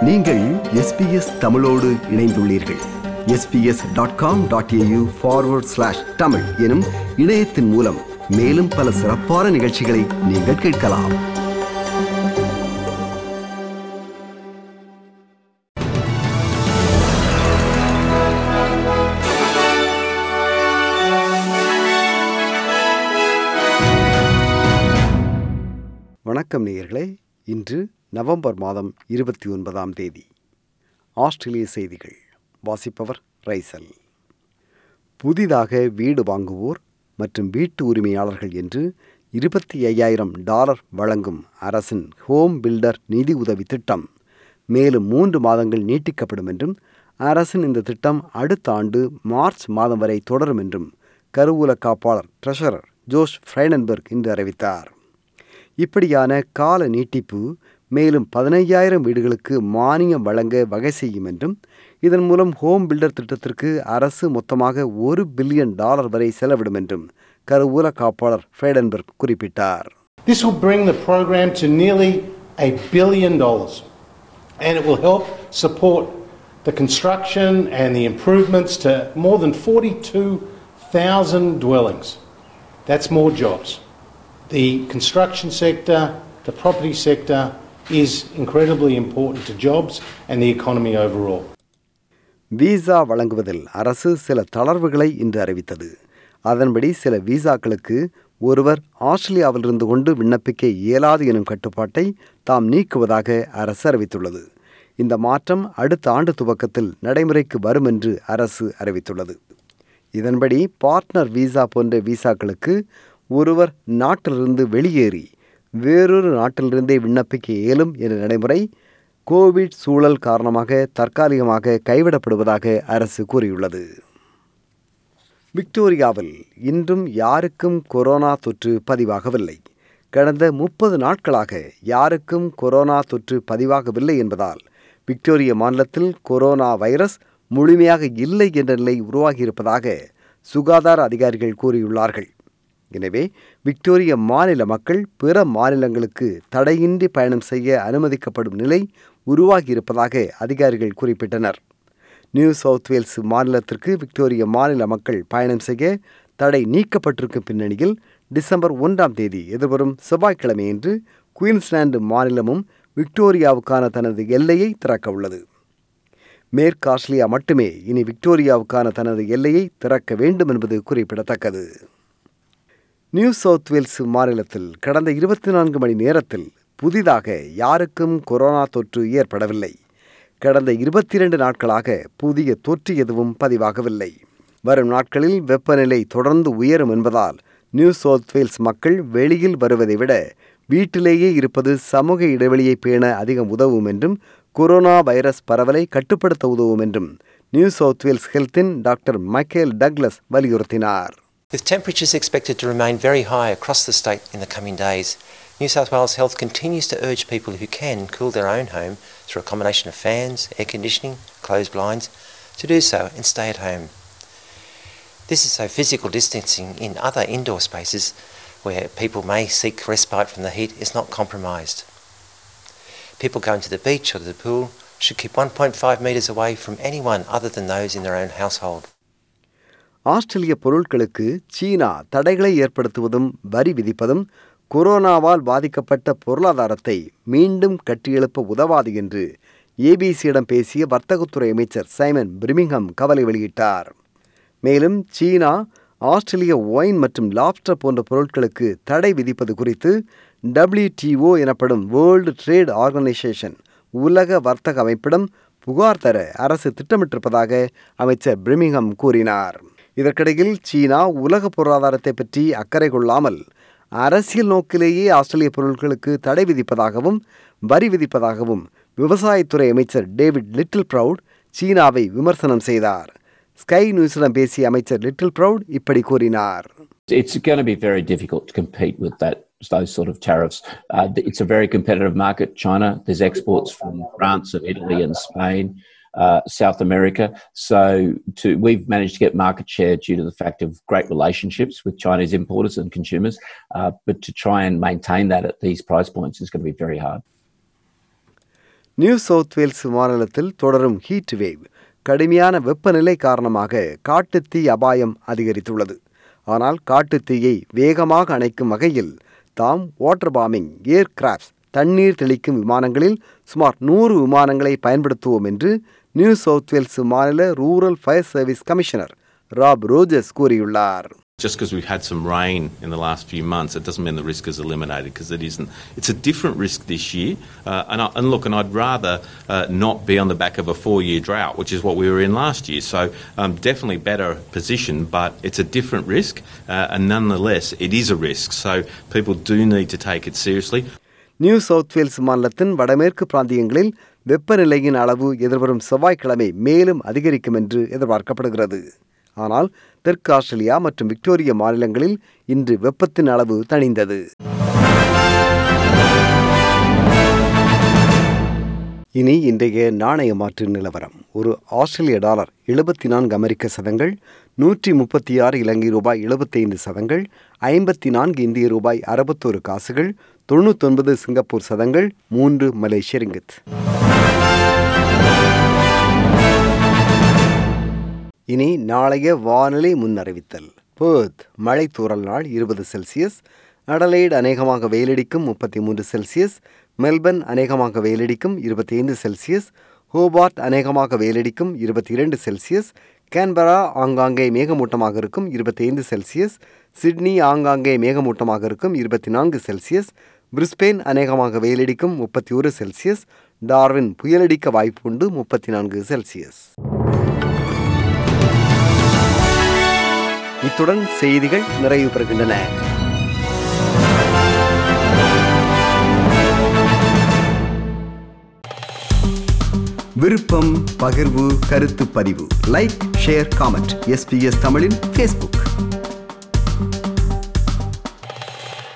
நீங்கள் எஸ்பிஎஸ் தமிழோடு இணைந்துள்ளீர்கள் SBS dot com dot AU forward slash Tamil எனும் இணையத்தின் மூலம் மேலும் பல சிறப்பான நிகழ்ச்சிகளை நீங்கள் கேட்கலாம் வணக்கம் நேயர்களே இன்று நவம்பர் மாதம் இருபத்தி ஒன்பதாம் தேதி ஆஸ்திரேலிய செய்திகள் வாசிப்பவர் ரைசல் புதிதாக வீடு வாங்குவோர் மற்றும் வீட்டு உரிமையாளர்கள் என்று இருபத்தி ஐயாயிரம் டாலர் வழங்கும் அரசின் ஹோம் பில்டர் நிதி உதவி திட்டம் மேலும் மூன்று மாதங்கள் நீட்டிக்கப்படும் என்றும் அரசின் இந்த திட்டம் அடுத்த ஆண்டு மார்ச் மாதம் வரை தொடரும் என்றும் கருவூல காப்பாளர் ட்ரெஷரர் ஜோஷ் ஃப்ரைடன்பர்க் இன்று அறிவித்தார் இப்படியான கால நீட்டிப்பு மேலும் பதினையாயிரம் வீடுகளுக்கு மானியம் வழங்க வகை செய்யும் என்றும் இதன் மூலம் ஹோம் பில்டர் திட்டத்திற்கு அரசு மொத்தமாக ஒரு பில்லியன் டாலர் வரை செலவிடும் என்றும் கருவூல காப்பாளர் ஃப்ரைடன்பர்க் குறிப்பிட்டார் This will bring the program to nearly a billion dollars and it will help support the construction and the improvements to more than 42,000 dwellings. That's more jobs. The construction sector, the property sector is incredibly important to jobs and the economy overall. Visa வழங்குவதில் அரசு சில தளர்வுகளை இன்று அறிவித்தது அதன்படி சில விசாக்களுக்கு ஒருவர் ஆஸ்திரேலியாவிலிருந்து கொண்டு விண்ணப்பிக்க இயலாது எனும் கட்டுப்பாட்டை தாம் நீக்குவதாக அரசு அறிவித்துள்ளது இந்த மாற்றம் அடுத்த ஆண்டு துவக்கத்தில் நடைமுறைக்கு வரும் என்று அரசு அறிவித்துள்ளது இதன்படி பார்ட்னர் விசா போன்ற விசாக்களுக்கு ஒருவர் நாட்டிலிருந்து வெளியேறி வேறொரு நாட்டிலிருந்தே விண்ணப்பிக்க இயலும் என்ற நடைமுறை கோவிட் சூழல் காரணமாக தற்காலிகமாக கைவிடப்படுவதாக அரசு கூறியுள்ளது விக்டோரியாவில் இன்றும் யாருக்கும் கொரோனா தொற்று பதிவாகவில்லை கடந்த முப்பது நாட்களாக யாருக்கும் கொரோனா தொற்று பதிவாகவில்லை என்பதால் விக்டோரிய மாநிலத்தில் கொரோனா வைரஸ் முழுமையாக இல்லை என்ற நிலை உருவாகியிருப்பதாக சுகாதார அதிகாரிகள் கூறியுள்ளார்கள் எனவே விக்டோரிய மாநில மக்கள் பிற மாநிலங்களுக்கு தடையின்றி பயணம் செய்ய அனுமதிக்கப்படும் நிலை உருவாகியிருப்பதாக அதிகாரிகள் குறிப்பிட்டனர் நியூ சவுத் வேல்ஸ் மாநிலத்திற்கு விக்டோரிய மாநில மக்கள் பயணம் செய்ய தடை நீக்கப்பட்டிருக்கும் பின்னணியில் டிசம்பர் ஒன்றாம் தேதி எதிர்வரும் செவ்வாய்க்கிழமையன்று குயின்ஸ்லாந்து மாநிலமும் விக்டோரியாவுக்கான தனது எல்லையை திறக்க உள்ளது மேற்கு ஆஸ்திரேலியா மட்டுமே இனி விக்டோரியாவுக்கான தனது எல்லையை திறக்க வேண்டும் என்பது குறிப்பிடத்தக்கது நியூ சவுத் வேல்ஸ் மாநிலத்தில் கடந்த இருபத்தி நான்கு மணி நேரத்தில் புதிதாக யாருக்கும் கொரோனா தொற்று ஏற்படவில்லை கடந்த இருபத்தி இரண்டு நாட்களாக புதிய தொற்று எதுவும் பதிவாகவில்லை வரும் நாட்களில் வெப்பநிலை தொடர்ந்து உயரும் என்பதால் நியூ சவுத் வேல்ஸ் மக்கள் வெளியில் வருவதை விட வீட்டிலேயே இருப்பது சமூக இடைவெளியை பேண அதிகம் உதவும் என்றும் கொரோனா வைரஸ் பரவலை கட்டுப்படுத்த உதவும் என்றும் நியூ சவுத் வேல்ஸ் ஹெல்த்தின் டாக்டர் மைக்கேல் டக்லஸ் வலியுறுத்தினார் With temperatures expected to remain very high across the state in the coming days, New South Wales Health continues to urge people who can cool their own home through a combination of fans, air conditioning, closed blinds, to do so and stay at home. This is so physical distancing in other indoor spaces where people may seek respite from the heat is not compromised. People going to the beach or the pool should keep 1.5 metres away from anyone other than those in their own household. Australia பொருட்களுக்கு சீனா தடைகளை ஏற்படுத்துவதும் வரி விதிப்பதும் கொரோனாவால் பாதிக்கப்பட்ட பொருளாதாரத்தை மீண்டும் கட்டியெழுப்ப உதவாது என்று ஏபிசியிடம் பேசிய வர்த்தகத்துறை அமைச்சர் சைமன் பிரிமிங்ஹம் கவலை வெளியிட்டார் மேலும் சீனா ஆஸ்திரேலிய ஒயின் மற்றும் லாப்ஸ்டர் போன்ற பொருட்களுக்கு தடை விதிப்பது குறித்து டபிள்யூடிஓ எனப்படும் வேர்ல்டு ட்ரேட் ஆர்கனைசேஷன் உலக வர்த்தக அமைப்பிடம் புகார் தர அரசு திட்டமிட்டிருப்பதாக அமைச்சர் பிரிமிங்ஹம் கூறினார் இதற்கிடையில் சீனா உலக பொருளாதாரத்தை பற்றி அக்கறை கொள்ளாமல் அரசியல் நோக்கிலேயே ஆஸ்திரேலிய பொருட்களுக்கு தடை விதிப்பதாகவும் வரி விதிப்பதாகவும் விவசாயத்துறை அமைச்சர் டேவிட் லிட்டில் ப்ரவுட் சீனாவை விமர்சனம் செய்தார் ஸ்கை நியூஸிடம் பேசிய அமைச்சர் லிட்டில் ப்ரவுட் இப்படி கூறினார் It's going to be very difficult to compete with that those sort of tariffs. Uh, it's a very competitive market. China, there's exports from France and Italy and Spain. uh, South America. So to, we've managed to get market share due to the fact of great relationships with Chinese importers and consumers. Uh, but to try and maintain that at these price points is going to be very hard. New South Wales மாநிலத்தில் தொடரும் heat wave கடுமையான வெப்பநிலை காரணமாக காட்டுத்தீ அபாயம் அதிகரித்துள்ளது ஆனால் காட்டுத்தீயை வேகமாக அணைக்கும் வகையில் தாம் வாட்டர் பாம்பிங் ஏர் கிராப்ஸ் தண்ணீர் தெளிக்கும் விமானங்களில் சுமார் நூறு விமானங்களை பயன்படுத்துவோம் என்று நியூ சவுத் வேல்ஸ் மாநில rural fire service commissioner Rob Rogers கூறியுள்ளார் Just because we've had some rain in the last few months, it doesn't mean the risk is eliminated because it isn't. It's a different risk this year. Uh, and, I, and look, and I'd rather uh, not be on the back of a four year drought, which is what we were in last year. So um, definitely better position, but it's a different risk. Uh, and nonetheless, it is a risk. So people do need to take it seriously. New South Wales மாநிலத்தின் வடமேற்கு பிராந்தியங்களில் வெப்பநிலையின் அளவு எதிர்வரும் செவ்வாய்க்கிழமை மேலும் அதிகரிக்கும் என்று எதிர்பார்க்கப்படுகிறது ஆனால் தெற்கு ஆஸ்திரேலியா மற்றும் விக்டோரிய மாநிலங்களில் இன்று வெப்பத்தின் அளவு தணிந்தது இனி இன்றைய நாணய மாற்று நிலவரம் ஒரு ஆஸ்திரேலிய டாலர் எழுபத்தி நான்கு அமெரிக்க சதங்கள் நூற்றி முப்பத்தி ஆறு இலங்கை ரூபாய் எழுபத்தைந்து சதங்கள் ஐம்பத்தி நான்கு இந்திய ரூபாய் அறுபத்தோரு காசுகள் தொண்ணூத்தொன்பது சிங்கப்பூர் சதங்கள் மூன்று மலேசிய ரிங்கித் இனி நாளைய வானிலை முன்னறிவித்தல் பேர்த் மழை தூறல் நாள் இருபது செல்சியஸ் அடலைடு அநேகமாக வெயிலடிக்கும் முப்பத்தி மூன்று செல்சியஸ் மெல்பர்ன் அநேகமாக வெயிலடிக்கும் இருபத்தி ஐந்து செல்சியஸ் ஹோபார்ட் அநேகமாக வெயிலடிக்கும் இருபத்தி இரண்டு செல்சியஸ் கேன்பரா ஆங்காங்கே மேகமூட்டமாக இருக்கும் இருபத்தி ஐந்து செல்சியஸ் சிட்னி ஆங்காங்கே மேகமூட்டமாக இருக்கும் இருபத்தி நான்கு செல்சியஸ் பிரிஸ்பெயின் அநேகமாக வெயிலடிக்கும் முப்பத்தி ஒரு செல்சியஸ் டார்வின் புயலடிக்க வாய்ப்பு உண்டு முப்பத்தி நான்கு செல்சியஸ் இத்துடன் செய்திகள் நிறைவு பெறுகின்றன விருப்பம் பகிர்வு கருத்து பதிவு லைக் ஷேர் காமெண்ட் எஸ்பிஎஸ் தமிழின் ஃபேஸ்புக்